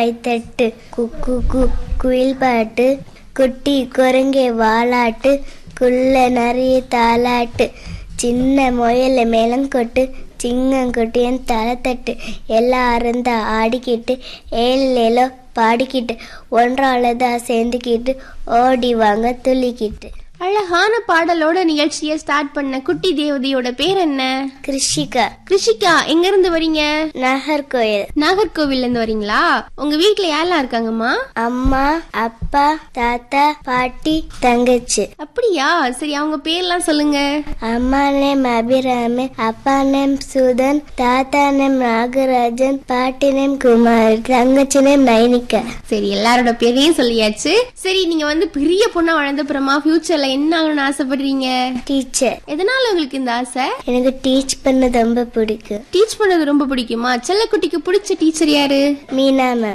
கைத்தட்டு குக்கு கு குயில் பாட்டு குட்டி குரங்கே வாலாட்டு குள்ள நிறைய தாலாட்டு சின்ன முயல மேளங்கொட்டு சிங்கங்குட்டியன் தலைத்தட்டு எல்லாரும் தான் ஆடிக்கிட்டு ஏழேலோ பாடிக்கிட்டு ஒன்றாலதான் சேர்ந்துக்கிட்டு ஓடி வாங்க துள்ளிக்கிட்டு அழகான பாடலோட நிகழ்ச்சியை ஸ்டார்ட் பண்ண குட்டி தேவதையோட பேர் என்ன கிருஷிகா கிருஷிகா எங்க இருந்து வரீங்க நாகர்கோயில் நாகர்கோவில்ல இருந்து வரீங்களா உங்க வீட்ல யாரெல்லாம் இருக்காங்கம்மா அம்மா அப்பா தாத்தா பாட்டி தங்கச்சி அப்படியா சரி அவங்க பேர்லாம் சொல்லுங்க அம்மா நேம் அபிராமி அப்பா நேம் சுதன் தாத்தா நேம் நாகராஜன் பாட்டி நேம் குமார் தங்கச்சி நேம் நைனிகா சரி எல்லாரோட பேரையும் சொல்லியாச்சு சரி நீங்க வந்து பெரிய பொண்ணா வளர்ந்தப்புறமா ஃபியூச்சர்ல என்ன ஆகணும்னு ஆசைப்படுறீங்க டீச்சர் எதனால உங்களுக்கு இந்த ஆசை எனக்கு டீச் பண்ண ரொம்ப பிடிக்கும் டீச் பண்ணது ரொம்ப பிடிக்குமா செல்லக்குட்டிக்கு பிடிச்ச டீச்சர் யாரு மீனா மேம்